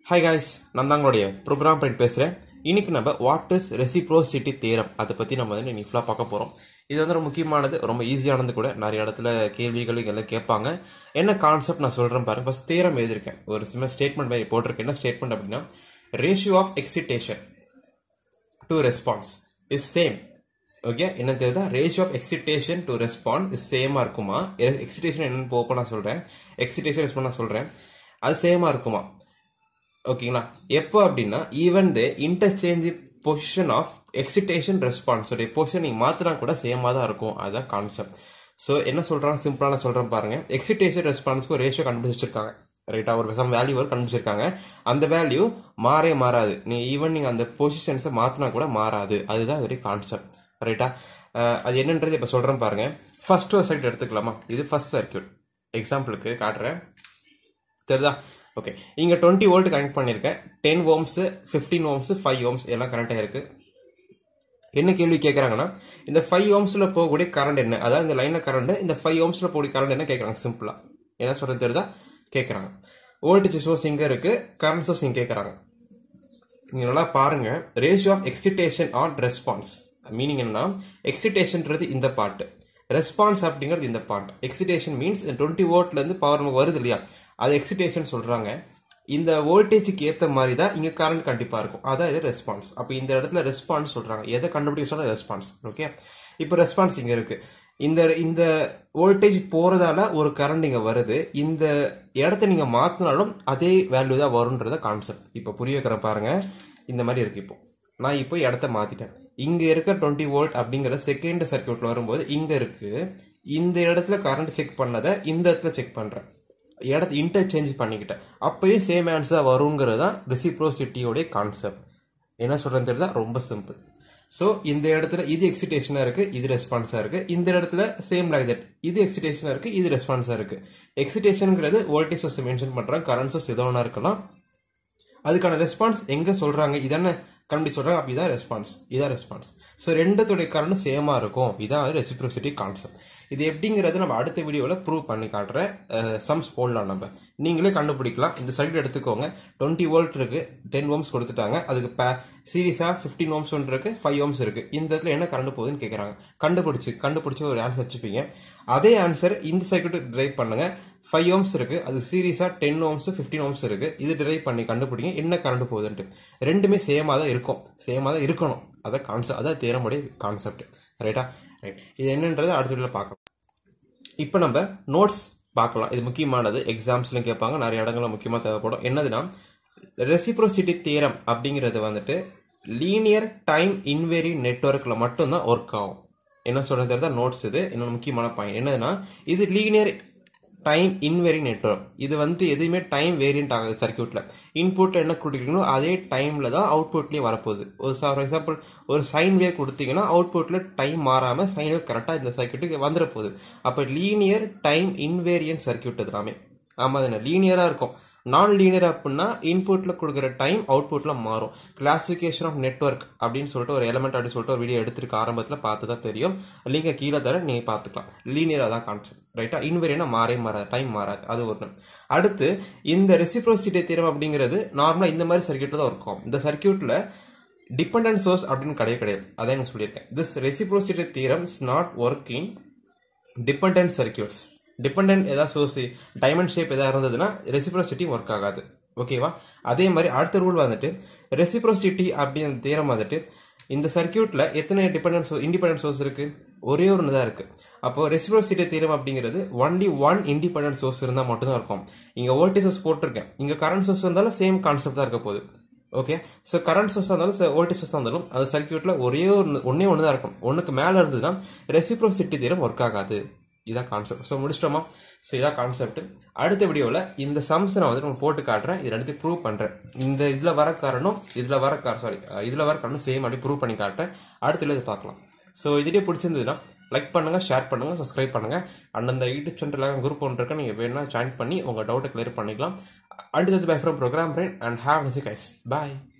hi guys நான் தான் உங்களுடைய ப்ரோக்ராம் பண்ணிட்டு பேசுகிறேன் இன்னைக்கு நம்ம வாட் இஸ் ரெசிப்ரோசிட்டி தேரம் அதை பற்றி நம்ம வந்து இன்னைக்கு ஃபுல்லாக பார்க்க போகிறோம் இது வந்து ரொம்ப முக்கியமானது ரொம்ப ஈஸியானது கூட நிறைய இடத்துல கேள்விகள் எல்லாம் கேட்பாங்க என்ன கான்செப்ட் நான் சொல்கிறேன் பாருங்க ஃபஸ்ட் தேரம் எழுதியிருக்கேன் ஒரு சின்ன ஸ்டேட்மெண்ட் மாதிரி போட்டிருக்கேன் என்ன ஸ்டேட்மெண்ட் அப்படின்னா ratio of excitation to response is same okay என்ன தெரியுதா ratio of excitation to response is சேமா இருக்குமா எக்ஸிட்டேஷன் என்னன்னு போக நான் சொல்றேன் எக்ஸிட்டேஷன் ரெஸ்பான்ஸ் நான் சொல்றேன் அது சேமா இருக்குமா ஓகேங்களா எப்போ அப்படின்னா even the interchange position of excitation response உடைய பொசிஷன் நீங்க மாத்தினா கூட சேமா தான் இருக்கும் அதுதான் கான்செப்ட் ஸோ என்ன சொல்றாங்க சிம்பிளான சொல்றேன் பாருங்க எக்ஸிட்டேஷன் ரெஸ்பான்ஸ்க்கு ஒரு ரேஷியோ கண்டுபிடிச்சிருக்காங்க ரைட்டா ஒரு சம் வேல்யூ ஒரு கண்டுபிடிச்சிருக்காங்க அந்த வேல்யூ மாறே மாறாது நீ ஈவன் நீங்க அந்த பொசிஷன்ஸை மாத்தினா கூட மாறாது அதுதான் அதோடைய கான்செப்ட் ரைட்டா அது என்னன்றது இப்ப சொல்றேன் பாருங்க ஃபர்ஸ்ட் ஒரு சர்க்கியூட் எடுத்துக்கலாமா இது ஃபர்ஸ்ட் சர்க்கியூட் எக்ஸாம்பிளுக்கு காட்டுறேன் தெரியுதா ஓகே இங்க டுவெண்ட்டி வோல்ட் கனெக்ட் பண்ணிருக்கேன் ten ohms fifteen ohms five ohms எல்லாம் கனெக்ட் ஆயிருக்கு என்ன கேள்வி கேட்கறாங்கன்னா இந்த ஃபைவ் ஓம்ஸ்ல போகக்கூடிய கரண்ட் என்ன அதாவது இந்த லைன்ல கரண்ட் இந்த ஃபைவ் ஓம்ஸ்ல போகக்கூடிய கரண்ட் என்ன கேட்கறாங்க சிம்பிளா என்ன சொல்றது தெரியுதா கேட்கறாங்க வோல்டேஜ் சோர்ஸ் இங்க இருக்கு கரண்ட் சோர்ஸ் இங்க கேட்கறாங்க நீங்க நல்லா பாருங்க ratio of excitation on response meaning என்னன்னா எக்ஸிட்டேஷன்ன்றது இந்த பார்ட் ரெஸ்பான்ஸ் அப்படிங்கிறது இந்த பார்ட் எக்ஸிட்டேஷன் மீன்ஸ் டுவெண்ட்டி வோல்ட்ல இருந்து பவர் நமக்கு வருது இல்லையா அது எக்ஸிட்டேஷன் சொல்றாங்க இந்த வோல்டேஜுக்கு ஏத்த மாதிரி தான் இங்க கரண்ட் கண்டிப்பா இருக்கும் அதான் இது ரெஸ்பான்ஸ் அப்ப இந்த இடத்துல ரெஸ்பான்ஸ் சொல்றாங்க எதை கண்டுபிடிக்க சொன்னா ரெஸ்பான்ஸ் ஓகே இப்போ ரெஸ்பான்ஸ் இங்க இருக்கு இந்த இந்த வோல்டேஜ் போறதால ஒரு கரண்ட் இங்க வருது இந்த இடத்த நீங்க மாத்தினாலும் அதே வேல்யூ தான் வரும்ன்றத கான்செப்ட் இப்போ புரிய வைக்கிற பாருங்க இந்த மாதிரி இருக்கு இப்போ நான் இப்போ இடத்த மாத்திட்டேன் இங்க இருக்க டுவெண்ட்டி வோல்ட் அப்படிங்கிற செகண்ட் சர்க்கியூட்ல வரும்போது இங்க இருக்கு இந்த இடத்துல கரண்ட் செக் பண்ணதை இந்த இடத்துல செக் பண்றேன் இடத்த இன்டர்சேஞ்ச் பண்ணிக்கிட்டேன் அப்பயும் சேம் ஆன்சர் வருங்கிறது தான் ரெசிப்ரோசிட்டியோடைய கான்செப்ட் என்ன சொல்றது தெரியுதா ரொம்ப சிம்பிள் ஸோ இந்த இடத்துல இது எக்ஸிடேஷனா இருக்கு இது ரெஸ்பான்ஸா இருக்கு இந்த இடத்துல சேம் லைக் தட் இது எக்ஸிடேஷனா இருக்கு இது ரெஸ்பான்ஸா இருக்கு எக்ஸிடேஷனுங்கிறது வோல்டேஜ் சோர்ஸ் மென்ஷன் பண்றாங்க கரண்ட் சோர்ஸ் எதோ ஒன்றா இருக்கலாம் அதுக்கான ரெஸ்பான்ஸ் எங்க சொல்றாங்க இதானே கண்டி சொல்றாங்க அப்படி இதான் ரெஸ்பான்ஸ் இதான் ரெஸ்பான்ஸ் ஸோ ரெண்டுத்துடைய கரண்ட் சேமா இருக்கும் இதான் ரெசிப்ரோசிட்டி கான்செப்ட் இது எப்படிங்கிறது நம்ம அடுத்த வீடியோவில் ப்ரூவ் பண்ணி காட்டுறேன் சம்ஸ் போடலாம் நம்ம நீங்களே கண்டுபிடிக்கலாம் இந்த சைடு எடுத்துக்கோங்க டுவெண்ட்டி வோல்ட் இருக்கு டென் ஓம்ஸ் கொடுத்துட்டாங்க அதுக்கு பே சீரியஸா ஃபிஃப்டீன் ஓம்ஸ் ஒன்று இருக்கு ஃபைவ் ஓம்ஸ் இருக்கு இந்த இடத்துல என்ன கரண்ட் போகுதுன்னு கேட்குறாங்க கண்டுபிடிச்சு கண்டுபிடிச்சு ஒரு ஆன்சர் வச்சுப்பீங்க அதே ஆன்சர் இந்த சர்க்கியூட் டிரைவ் பண்ணுங்க ஃபைவ் ஓம்ஸ் இருக்கு அது சீரியஸா டென் ஓம்ஸ் ஃபிஃப்டீன் ஓம்ஸ் இருக்கு இது டிரைவ் பண்ணி கண்டுபிடிங்க என்ன கரண்ட் போகுதுன்ட்டு ரெண்டுமே சேமா தான் இருக்கும் சேமா தான் இருக்கணும் அதான் கான்செப்ட் அதான் தேரமுடைய கான்செப்ட் ரைட்டா ரைட் இது என்னன்றது அடுத்த வீடியோவில் பார்க்கலாம் இப்போ நம்ம நோட்ஸ் பார்க்கலாம் இது முக்கியமானது எக்ஸாம்ஸ்லையும் கேட்பாங்க நிறைய இடங்களும் முக்கியமாக தேவைப்படும் என்னதுன்னா ரெசிப்ரோசிட்டி தேரம் அப்படிங்கிறது வந்துட்டு லீனியர் டைம் இன்வேரி நெட்ஒர்க்கில் மட்டும்தான் ஒர்க் ஆகும் என்ன சொல்றது நோட்ஸ் இது இன்னொரு முக்கியமான பாயிண்ட் என்னதுன்னா இது லீனியர் டைம் இன்வேரி நெட்ஒர்க் இது வந்துட்டு எதுவுமே டைம் வேரியன்ட் ஆகுது சர்க்கியூட்ல இன்புட் என்ன கொடுக்குறீங்களோ அதே டைம்ல தான் அவுட்புட்லயும் வரப்போகுது ஒரு ஃபார் எக்ஸாம்பிள் ஒரு சைன் வேவ் கொடுத்தீங்கன்னா அவுட்புட்ல டைம் மாறாம சைன் வேவ் கரெக்டா இந்த சர்க்கியூட்டுக்கு வந்துட போகுது அப்ப லீனியர் டைம் இன்வேரியன்ட் சர்க்கியூட் எல்லாமே ஆமா அது லீனியரா இருக்கும் நான் லீனியர் அப்படின்னா இன்புட்ல கொடுக்குற டைம் அவுட்புட்ல மாறும் கிளாசிபிகேஷன் ஆஃப் நெட்ஒர்க் அப்படின்னு சொல்லிட்டு ஒரு எலமெண்ட் அப்படின்னு சொல்லிட்டு ஒரு வீடியோ எடுத்திருக்க ஆரம்பத்தில் பார்த்து தான் தெரியும் லிங்க கீழே தர நீங்க பார்த்துக்கலாம் லீனியரா தான் கான்செப்ட் ரைட்டா இன்வேரியனா மாறே மாறாது டைம் மாறாது அது ஒன்று அடுத்து இந்த ரெசிப்ரோசிட்டி தீரம் அப்படிங்கிறது நார்மலா இந்த மாதிரி சர்க்கியூட்ல தான் இருக்கும் இந்த சர்க்கியூட்ல டிபெண்டன்ட் சோர்ஸ் அப்படின்னு கிடையாது கிடையாது அதான் நான் சொல்லியிருக்கேன் this reciprocity theorem is not working dependent circuits dependent ஏதாவது சோர்ஸ் டைமண்ட் ஷேப் ஏதாவது இருந்ததுன்னா ரெசிப்ரோசிட்டி ஒர்க் ஆகாது ஓகேவா அதே மாதிரி அடுத்த ரூல் வந்துட்டு ரெசிப்ரோசிட்டி அப்படிங்கிற தீரம் வந்துட்டு இந்த சர்க்கியூட்ல எத்தனை டிபெண்டன்ட் இண்டிபெண்டன்ட் சோர்ஸ் இருக்கு ஒரே ஒரு தான் இருக்கு அப்போ ரெசிப்ரோசிட்டி தீரம் அப்படிங்கிறது ஒன்லி ஒன் இண்டிபெண்டன்ட் சோர்ஸ் இருந்தால் மட்டும்தான் இருக்கும் இங்க வோல்டேஜ் சோர்ஸ் போட்டிருக்கேன் இங்க கரண்ட் சோர்ஸ் இருந்தாலும் சேம் கான்செப்ட் தான் இருக்க போகுது ஓகே ஸோ கரண்ட் சோர்ஸ் இருந்தாலும் வோல்டேஜ் சோர்ஸ் இருந்தாலும் அந்த சர்க்கியூட்ல ஒரே ஒரு ஒன்னே ஒன்று தான் இருக்கும் ஒன்றுக்கு மேலே இருந்ததுன்னா ரெசிப்ரோசிட்டி தீரம் ஒர்க் ஆகாது இதான் கான்செப்ட் ஸோ முடிச்சிட்டோமா ஸோ இதான் கான்செப்ட் அடுத்த வீடியோவில் இந்த சம்ஸ் நான் வந்து உங்களுக்கு போட்டு காட்டுறேன் இது ரெண்டுத்தையும் ப்ரூவ் பண்ணுறேன் இந்த இதில் வர காரணம் இதில் வர காரணம் சாரி இதில் வர காரணம் சேம் அப்படி ப்ரூவ் பண்ணி காட்டுறேன் அடுத்த இது பார்க்கலாம் ஸோ இதுலேயே பிடிச்சிருந்ததுன்னா லைக் பண்ணுங்க ஷேர் பண்ணுங்க சப்ஸ்கிரைப் பண்ணுங்க அந்தந்த யூடியூப் சேனல் குரூப் ஒன்று இருக்கு நீங்கள் வேணா ஜாயின் பண்ணி உங்கள் டவுட்டை கிளியர் பண்ணிக்கலாம் அடுத்தது bye from program brain and have guys bye